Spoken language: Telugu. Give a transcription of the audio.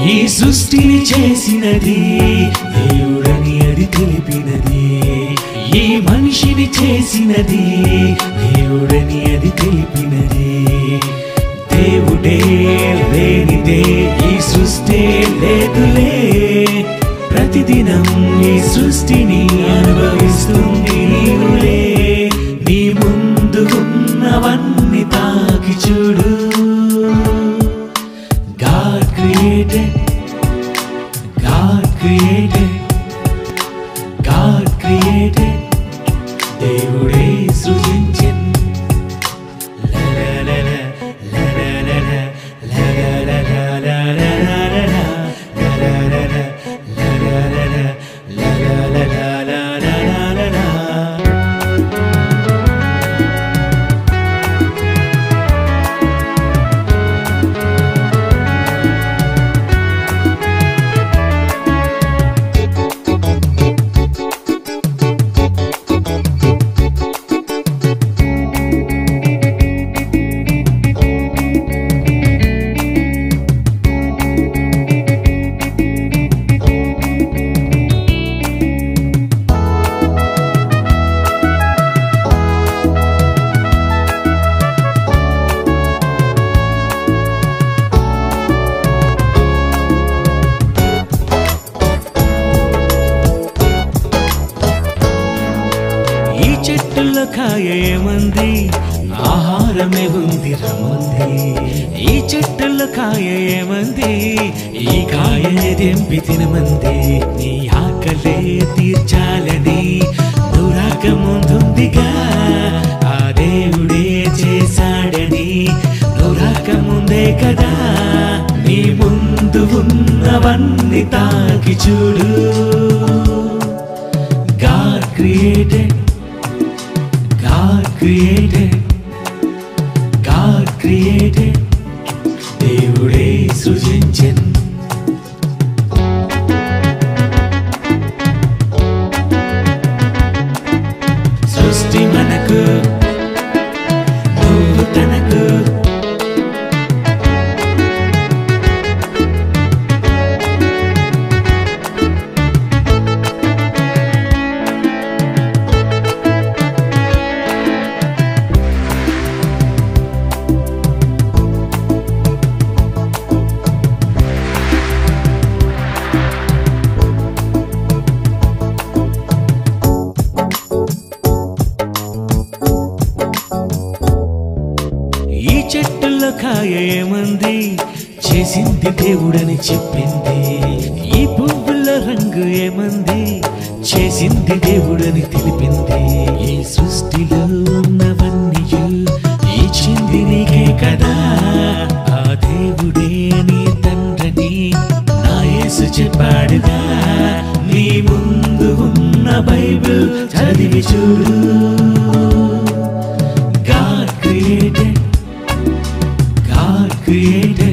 ఈ సృష్టిని చేసినది దేవుడని అది తెలిపినది ఈ మనిషిని చేసినది దేవుడని అది తెలిపినది దేవుడే లేనిదే ఈ సృష్టి లేదులే ప్రతిదినం ఈ సృష్టిని అనుభవిస్తుంది నీవులే నీ ముందు ఉన్నవన్నీ తాకి చూడు God created, God created, God created, దేవుడే సృజించెన్ ఈ చెట్టులో కాయ ఏమంది ఆహారమే ఉంది రమ్మంది ఈ చెట్టులో కాయ ఏమంది ఈ కాయని తెంపి తినమంది నీ ఆకలే తీర్చాలని దురాక ముందుందిగా ఆ దేవుడే చేశాడని దురాక ముందే కదా నీ ముందు ఉన్నవన్నీ తాకి చూడు God created, God created, God created, దేవుడే సృజించెన్ సృష్టి మనకు నువ్వు తనకు ఈ చెట్టులో కాయ ఏమంది చేసింది దేవుడని చెప్పింది ఈ పువ్వుల రంగు ఏమంది చేసింది దేవుడని తెలిపింది ఈ సృష్టిలో ఉన్నవన్నీ ఇచ్చింది నీకే కదా ఆ దేవుడే నీ తండ్రిని నా యేసు చెప్పాడుగా నీ ముందు ఉన్న బైబిల్ చదివి చూడు God created, God created,